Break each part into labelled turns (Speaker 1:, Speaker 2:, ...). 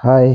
Speaker 1: Hi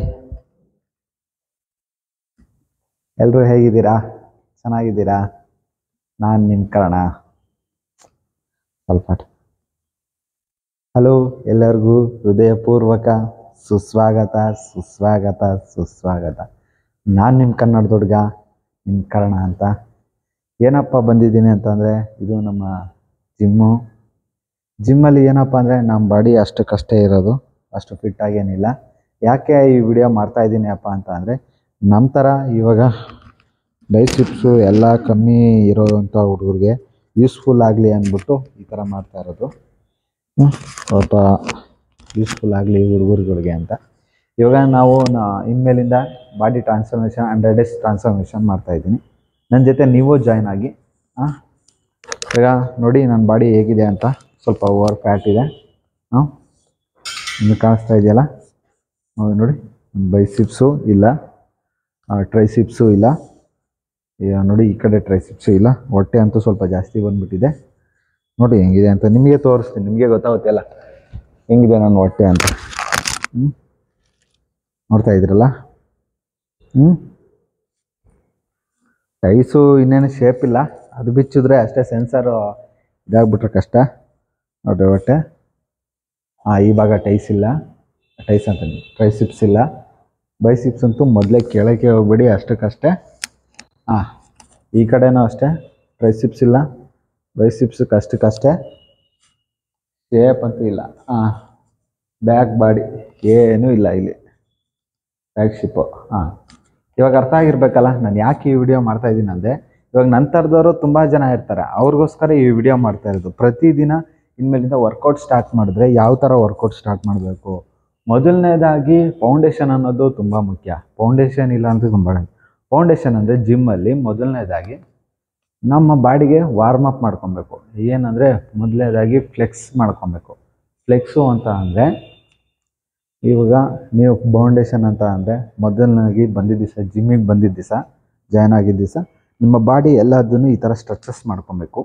Speaker 1: ಎಲ್ಲರೂ ಹೇಗಿದ್ದೀರಾ ಚೆನ್ನಾಗಿದ್ದೀರಾ ನಾನು ನಿಮ್ಮ ಕರ್ಣ ಸ್ವಲ್ಪ ಹಲೋ ಎಲ್ಲರಿಗೂ ಹೃದಯಪೂರ್ವಕ ಸುಸ್ವಾಗತ ಸುಸ್ವಾಗತ ಸುಸ್ವಾಗತ ನಾನು ನಿಮ್ಮ ಕನ್ನಡ ಹುಡುಗ ನಿಮ್ಮ ಕರ್ಣ ಅಂತ ಏನಪ್ಪ ಬಂದಿದ್ದೀನಿ ಅಂತಂದರೆ ಇದು ನಮ್ಮ ಜಿಮ್ಮು ಜಿಮ್ಮಲ್ಲಿ ಏನಪ್ಪ ಅಂದರೆ ನಮ್ಮ ಬಾಡಿ ಅಷ್ಟಕ್ಕಷ್ಟೇ ಇರೋದು ಅಷ್ಟು ಫಿಟ್ ಆಗೇನಿಲ್ಲ ಯಾಕೆ ಈ ವಿಡಿಯೋ ಮಾಡ್ತಾ ಇದ್ದೀನಿ ಅಪ್ಪ ಅಂತ ಅಂದರೆ ನಮ್ಮ ಥರ ಇವಾಗ ಬೈಸಿಪ್ಸು ಎಲ್ಲ ಕಮ್ಮಿ ಇರೋವಂಥ ಹುಡುಗರಿಗೆ ಯೂಸ್ಫುಲ್ ಆಗಲಿ ಅಂದ್ಬಿಟ್ಟು ಈ ಥರ ಮಾಡ್ತಾ ಇರೋದು ಹ್ಮ್. ಸ್ವಲ್ಪ ಯೂಸ್ಫುಲ್ ಆಗಲಿ ಹುಡುಗರುಗಳಿಗೆ ಅಂತ ಇವಾಗ ನಾವು ನಾ- ಇನ್ಮೇಲಿಂದ body transformation hundred days transformation ಮಾಡ್ತಾ ಇದ್ದೀನಿ ನನ್ನ ಜೊತೆ ನೀವು ಜಾಯ್ನ್ ಆಗಿ ಹಾಂ ಇವಾಗ ನೋಡಿ ನನ್ನ ಬಾಡಿ ಹೇಗಿದೆ ಅಂತ ಸ್ವಲ್ಪ ಓವರ್ ಫ್ಯಾಟ್ ಇದೆ ಹಾಂ ನಿಮಗೆ ಕಾಣಿಸ್ತಾ ಇದೆಯಲ್ಲ ಹೌದು ನೋಡಿ ಬೈಸಿಪ್ಸು ಇಲ್ಲ ಟ್ರೈಸಿಪ್ಸು ಇಲ್ಲ ಈಗ ನೋಡಿ ಈ ಕಡೆ ಟ್ರೈಸಿಪ್ಸು ಇಲ್ಲ ಹೊಟ್ಟೆ ಅಂತೂ ಸ್ವಲ್ಪ ಜಾಸ್ತಿ ಬಂದ್ಬಿಟ್ಟಿದೆ ನೋಡಿ ಹೆಂಗಿದೆ ಅಂತ ನಿಮಗೆ ತೋರಿಸ್ತೀನಿ ನಿಮಗೆ ಗೊತ್ತಾಗುತ್ತೆಲ್ಲ ಹೆಂಗಿದೆ ನನ್ನ ಹೊಟ್ಟೆ ಅಂತ ಹ್ಞೂ ನೋಡ್ತಾ ಇದ್ದೀರಲ್ಲ ಹ್ಞೂ ಟೈಸು ಇನ್ನೇನು ಶೇಪ್ ಇಲ್ಲ ಅದು ಬಿಚ್ಚಿದ್ರೆ ಅಷ್ಟೇ ಸೆನ್ಸರು ಇದಾಗ್ಬಿಟ್ರೆ ಕಷ್ಟ ನೋಡ್ರಿ ಹೊಟ್ಟೆ ಹಾಂ ಈ ಭಾಗ ಟೈಸ್ ಇಲ್ಲ ಟೈಸ್ ಅಂತ ಟ್ರೈಸಿಪ್ಸ್ ಇಲ್ಲ ಬೈಸಿಪ್ಸ್ ಅಂತೂ ಮೊದಲೇ ಕೆಳಕ್ಕೆ ಹೋಗ್ಬೇಡಿ ಅಷ್ಟಕ್ಕಷ್ಟೇ ಹಾಂ ಈ ಕಡೆನೂ ಅಷ್ಟೇ ಟ್ರೈಸಿಪ್ಸ್ ಇಲ್ಲ ಬೈಸಿಪ್ಸಕ್ಕೆ ಅಷ್ಟಕ್ಕಷ್ಟೇ ಶೇಪ್ ಅಂತೂ ಇಲ್ಲ ಹಾಂ ಬ್ಯಾಕ್ ಬಾಡಿ ಏನೂ ಇಲ್ಲ ಇಲ್ಲಿ ಬ್ಯಾಕ್ ಶಿಪ್ಪು ಹಾಂ ಇವಾಗ ಅರ್ಥ ಆಗಿರ್ಬೇಕಲ್ಲ ನಾನು ಯಾಕೆ ಈ ವಿಡಿಯೋ ಮಾಡ್ತಾ ಇದ್ದೀನಿ ಅಂದರೆ ಇವಾಗ ನಂತರದವರು ತುಂಬ ಜನ ಇರ್ತಾರೆ ಅವ್ರಿಗೋಸ್ಕರ ಈ ವಿಡಿಯೋ ಮಾಡ್ತಾ ಇರೋದು ಪ್ರತಿದಿನ ಇನ್ಮೇಲಿಂದ ವರ್ಕೌಟ್ ಸ್ಟಾರ್ಟ್ ಮಾಡಿದ್ರೆ ಯಾವ ಥರ ವರ್ಕೌಟ್ ಸ್ಟಾರ್ಟ್ ಮಾಡಬೇಕು ಮೊದಲನೇದಾಗಿ ಫೌಂಡೇಶನ್ ಅನ್ನೋದು ತುಂಬ ಮುಖ್ಯ ಫೌಂಡೇಶನ್ ಇಲ್ಲ ಅಂತ ತುಂಬ ಫೌಂಡೇಶನ್ ಅಂದರೆ ಜಿಮ್ಮಲ್ಲಿ ಮೊದಲನೇದಾಗಿ ನಮ್ಮ ಬಾಡಿಗೆ ವಾರ್ಮ್ ಅಪ್ ಮಾಡ್ಕೊಬೇಕು ಏನಂದರೆ ಮೊದಲನೇದಾಗಿ ಫ್ಲೆಕ್ಸ್ ಮಾಡ್ಕೊಬೇಕು ಫ್ಲೆಕ್ಸು ಅಂತ ಅಂದರೆ ಇವಾಗ ನೀವು ಫೌಂಡೇಶನ್ ಅಂತ ಅಂದರೆ ಮೊದಲನಾಗಿ ಬಂದಿದ್ದ ದಿವಸ ಜಿಮ್ಮಿಗೆ ಬಂದಿದ್ದ ದಿವಸ ಜಾಯ್ನ್ ಆಗಿದ್ದ ದಿವಸ ನಿಮ್ಮ ಬಾಡಿ ಎಲ್ಲದನ್ನು ಈ ಥರ ಸ್ಟ್ರೆಚಸ್ ಮಾಡ್ಕೊಬೇಕು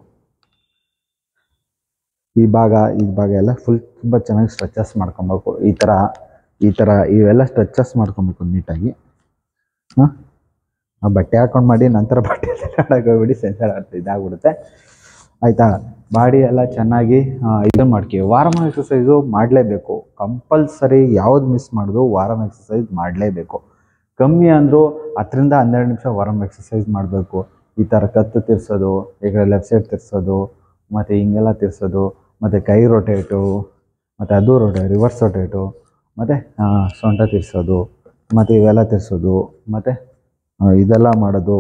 Speaker 1: ಈ ಭಾಗ ಈ ಭಾಗ ಎಲ್ಲ ಫುಲ್ ತುಂಬ ಚೆನ್ನಾಗಿ ಸ್ಟ್ರೆಚಸ್ ಮಾಡ್ಕೊಬೇಕು ಈ ಥರ ಈ ಥರ ಇವೆಲ್ಲ ಸ್ಟ್ರೆಚಸ್ ಮಾಡ್ಕೊಬೇಕು ನೀಟಾಗಿ ಹಾಂ ಆ ಬಟ್ಟೆ ಹಾಕೊಂಡು ಮಾಡಿ ನಂತರ ಬಟ್ಟೆ ಆಡೋಕೆ ಹೋಗ್ಬಿಡಿ ಸೆನ್ಸರ್ ಆಗ್ತದೆ ಇದಾಗ್ಬಿಡುತ್ತೆ ಆಯಿತಾ ಬಾಡಿ ಎಲ್ಲ ಚೆನ್ನಾಗಿ ಇದು ಮಾಡ್ಕಿ ವಾರಮ್ ಎಕ್ಸಸೈಸು ಮಾಡಲೇಬೇಕು ಕಂಪಲ್ಸರಿ ಯಾವ್ದು ಮಿಸ್ ಮಾಡೋದು ವಾರಮ್ ಎಕ್ಸಸೈಸ್ ಮಾಡಲೇಬೇಕು ಕಮ್ಮಿ ಅಂದರೂ ಹತ್ತರಿಂದ ಹನ್ನೆರಡು ನಿಮಿಷ ವಾರಮ್ ಎಕ್ಸಸೈಸ್ ಮಾಡಬೇಕು ಈ ಥರ ಕತ್ತು ತಿರ್ಸೋದು ಈಗ ಲೆಫ್ಟ್ ಸೈಡ್ ತಿರ್ಸೋದು ಮತ್ತು ಹಿಂಗೆಲ್ಲ ತಿರ್ಸೋದು ಮತ್ತು ಕೈ ರೊಟೇಟು ಮತ್ತು ಅದು ರೊಟೇ ರಿವರ್ಸ್ ರೊಟೇಟು ಮತ್ತು ಸೊಂಟ ತಿರ್ಸೋದು ಮತ್ತು ಇವೆಲ್ಲ ತಿರ್ಸೋದು ಮತ್ತು ಇದೆಲ್ಲ ಮಾಡೋದು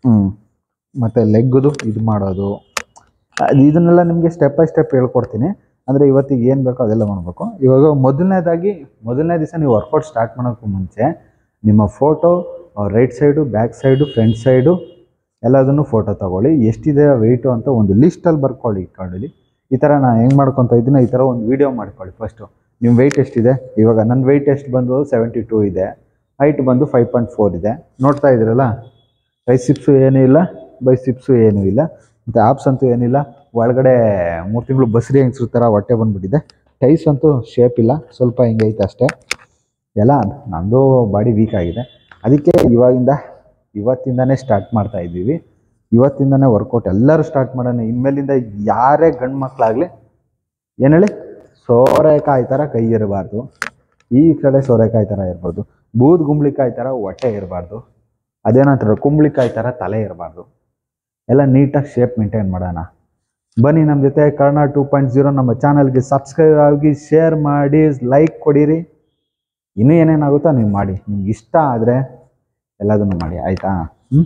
Speaker 1: ಮತ್ತು ಲೆಗ್ಗದು ಇದು ಮಾಡೋದು ಅದು ಇದನ್ನೆಲ್ಲ ನಿಮಗೆ ಸ್ಟೆಪ್ ಬೈ ಸ್ಟೆಪ್ ಹೇಳ್ಕೊಡ್ತೀನಿ ಅಂದರೆ ಇವತ್ತಿಗೆ ಏನು ಬೇಕೋ ಅದೆಲ್ಲ ಮಾಡಬೇಕು ಇವಾಗ ಮೊದಲನೇದಾಗಿ ಮೊದಲನೇ ದಿವಸ ನೀವು ವರ್ಕೌಟ್ ಸ್ಟಾರ್ಟ್ ಮಾಡೋಕ್ಕೂ ಮುಂಚೆ ನಿಮ್ಮ photo right side back side front side ಎಲ್ಲದನ್ನು ಫೋಟೋ ತಗೊಳ್ಳಿ ಎಷ್ಟಿದೆ ವೆಯ್ಟು ಅಂತ ಒಂದು ಲಿಸ್ಟಲ್ಲಿ ಬರ್ಕೊಳ್ಳಿ ಕಾರ್ಡಲ್ಲಿ ಈ ಥರ ನಾನು ಹೆಂಗೆ ಮಾಡ್ಕೊತ ಇದ್ದೀನಿ ಈ ಥರ ಒಂದು ವೀಡಿಯೋ ಮಾಡ್ಕೊಳ್ಳಿ ಫಸ್ಟು ನಿಮ್ಮ ವೆಯ್ಟ್ ಎಷ್ಟಿದೆ ಇವಾಗ ನನ್ನ ವೆಯ್ಟ್ ಎಷ್ಟು ಬಂದು ಸೆವೆಂಟಿ ಟೂ ಇದೆ ಹೈಟ್ ಬಂದು ಫೈವ್ ಪಾಯಿಂಟ್ ಫೋರ್ ಇದೆ ನೋಡ್ತಾ ಇದ್ದೀರಲ್ಲ ಬೈಸಿಪ್ಸು ಏನೂ ಇಲ್ಲ ಬೈಸಿಪ್ಸು ಏನೂ ಇಲ್ಲ ಮತ್ತು ಆಪ್ಸ್ ಅಂತೂ ಏನಿಲ್ಲ ಒಳಗಡೆ ಮೂರು ತಿಂಗಳು ಬಸ್ರಿ ಹೆಂಗ್ಸ್ರ ಥರ ಹೊಟ್ಟೆ ಬಂದುಬಿಟ್ಟಿದೆ ಟೈಸ್ ಅಂತೂ ಶೇಪ್ ಇಲ್ಲ ಸ್ವಲ್ಪ ಹಿಂಗೈತೆ ಅಷ್ಟೇ ಎಲ್ಲ ನಮ್ಮದು ಬಾಡಿ ವೀಕ್ ಆಗಿದೆ ಅದಕ್ಕೆ ಇವಾಗಿಂದ ಇವತ್ತಿಂದನೇ ಸ್ಟಾರ್ಟ್ ಮಾಡ್ತಾ ಇದ್ದೀವಿ ಇವತ್ತಿಂದನೇ ವರ್ಕೌಟ್ ಎಲ್ಲರೂ ಸ್ಟಾರ್ಟ್ ಮಾಡೋಣ ಇನ್ಮೇಲಿಂದ ಯಾರೇ ಗಂಡು ಮಕ್ಕಳಾಗಲಿ ಏನು ಹೇಳಿ ಸೋರೆಕಾಯಿ ಥರ ಕೈ ಇರಬಾರ್ದು ಈ ಕಡೆ ಸೋರೆಕಾಯಿ ಥರ ಇರ್ಬಾರ್ದು ಬೂದ್ ಗುಂಬಳಿಕಾಯಿ ಥರ ಹೊಟ್ಟೆ ಇರಬಾರ್ದು ಅದೇನಂತಾರೆ ಕುಂಬಳಿಕಾಯಿ ಥರ ತಲೆ ಇರಬಾರ್ದು ಎಲ್ಲ ನೀಟಾಗಿ ಶೇಪ್ ಮೇಂಟೈನ್ ಮಾಡೋಣ ಬನ್ನಿ ನಮ್ಮ ಜೊತೆ ಕರ್ಣ ಟೂ ಪಾಯಿಂಟ್ ಜೀರೋ ನಮ್ಮ ಚಾನಲ್ಗೆ ಸಬ್ಸ್ಕ್ರೈಬ್ ಆಗಿ ಶೇರ್ ಮಾಡಿ ಲೈಕ್ ಕೊಡಿರಿ ಇನ್ನೂ ಏನೇನಾಗುತ್ತೋ ನೀವು ಮಾಡಿ ನಿಮ್ಗೆ ಇಷ್ಟ ಆದರೆ ಎಲ್ಲದನ್ನು ಮಾಡಿ ಆಯಿತಾ ಹ್ಞೂ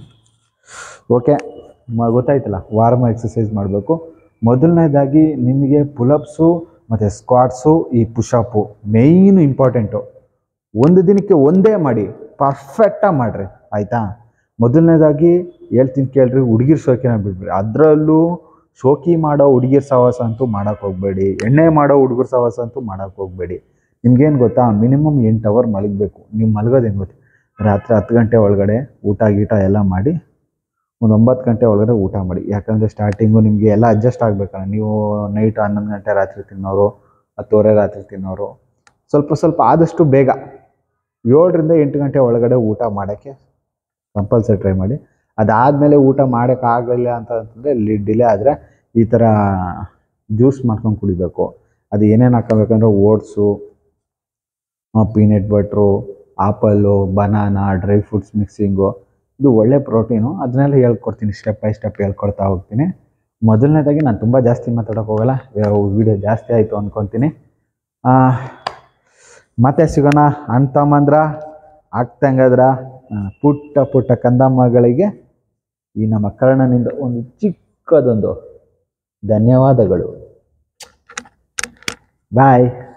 Speaker 1: ಓಕೆ ಮ ಗೊತ್ತಾಯ್ತಲ್ಲ ವಾರಮ ಎಕ್ಸಸೈಸ್ ಮಾಡಬೇಕು ಮೊದಲನೇದಾಗಿ ನಿಮಗೆ ಪುಲಪ್ಸು ಮತ್ತು ಸ್ಕ್ವಾಟ್ಸು ಈ ಪುಷಪ್ಪು ಮೇಯ್ನ್ ಇಂಪಾರ್ಟೆಂಟು ಒಂದು ದಿನಕ್ಕೆ ಒಂದೇ ಮಾಡಿ ಪರ್ಫೆಕ್ಟಾಗಿ ಮಾಡಿರಿ ಆಯಿತಾ ಮೊದಲನೇದಾಗಿ ಹೇಳ್ತೀನಿ ಕೇಳ್ರಿ ಹುಡುಗಿರ್ ಶೋಕಿನ ಬಿಡ್ಬೇಡಿ ಅದರಲ್ಲೂ ಶೋಕಿ ಮಾಡೋ ಹುಡುಗಿರ್ ಸಹವಾಸ ಅಂತೂ ಮಾಡೋಕ್ಕೆ ಹೋಗಬೇಡಿ ಎಣ್ಣೆ ಮಾಡೋ ಹುಡುಗರ ಸಹವಾಸ ಅಂತೂ ಮಾಡೋಕ್ಕೆ ಹೋಗಬೇಡಿ ನಿಮ್ಗೇನು ಗೊತ್ತಾ ಮಿನಿಮಮ್ ಎಂಟು ಅವರ್ ಮಲಗಬೇಕು ನೀವು ಮಲಗೋದು ಹೆಂಗೆ ಗೊತ್ತಾ ರಾತ್ರಿ ಹತ್ತು ಗಂಟೆ ಒಳಗಡೆ ಊಟ ಗೀಟ ಎಲ್ಲ ಮಾಡಿ ಒಂದು ಒಂಬತ್ತು ಗಂಟೆ ಒಳಗಡೆ ಊಟ ಮಾಡಿ ಯಾಕಂದರೆ ಸ್ಟಾರ್ಟಿಂಗು ನಿಮಗೆ ಎಲ್ಲ ಅಡ್ಜಸ್ಟ್ ಆಗಬೇಕಲ್ಲ ನೀವು ನೈಟ್ ಹನ್ನೊಂದು ಗಂಟೆ ರಾತ್ರಿ ತಿನ್ನೋರು ಹತ್ತುವರೆ ರಾತ್ರಿ ತಿನ್ನೋರು ಸ್ವಲ್ಪ ಸ್ವಲ್ಪ ಆದಷ್ಟು ಬೇಗ ಏಳರಿಂದ ಎಂಟು ಗಂಟೆ ಒಳಗಡೆ ಊಟ ಮಾಡೋಕ್ಕೆ ಕಂಪಲ್ಸರಿ ಟ್ರೈ ಮಾಡಿ ಅದಾದಮೇಲೆ ಊಟ ಮಾಡೋಕ್ಕಾಗಲಿಲ್ಲ ಅಂತ ಅಂತಂದರೆ ಇಲ್ಲಿ ಡಿಲೇ ಆದರೆ ಈ ಥರ ಜ್ಯೂಸ್ ಮಾಡ್ಕೊಂಡು ಕುಡಿಬೇಕು ಅದು ಏನೇನು ಹಾಕೋಬೇಕಂದ್ರೆ oats peanut butter apple banana dry fruits mixing ಇದು ಒಳ್ಳೆ ಪ್ರೋಟೀನು ಅದನ್ನೆಲ್ಲ ಹೇಳ್ಕೊಡ್ತೀನಿ ಸ್ಟೆಪ್ ಬೈ ಸ್ಟೆಪ್ ಹೇಳ್ಕೊಡ್ತಾ ಹೋಗ್ತೀನಿ ಮೊದಲನೇದಾಗಿ ನಾನು ತುಂಬ ಜಾಸ್ತಿ ಮಾತಾಡೋಕೆ ಹೋಗಲ್ಲ ವಿಡಿಯೋ ಜಾಸ್ತಿ ಆಯಿತು ಅಂದ್ಕೊತೀನಿ ಆ, ಮತ್ತೆ ಸಿಗೋಣ ಅಣ್ಣ ತಮ್ಮಂದ್ರ ಅಕ್ಕಂಗದ್ರ ಪುಟ್ಟ ಪುಟ್ಟ ಕಂದಮ್ಮಗಳಿಗೆ ಈ ನಮ್ಮ ಕರ್ಣನಿಂದ ಒಂದು ಚಿಕ್ಕದೊಂದು ಧನ್ಯವಾದಗಳು ಬಾಯ್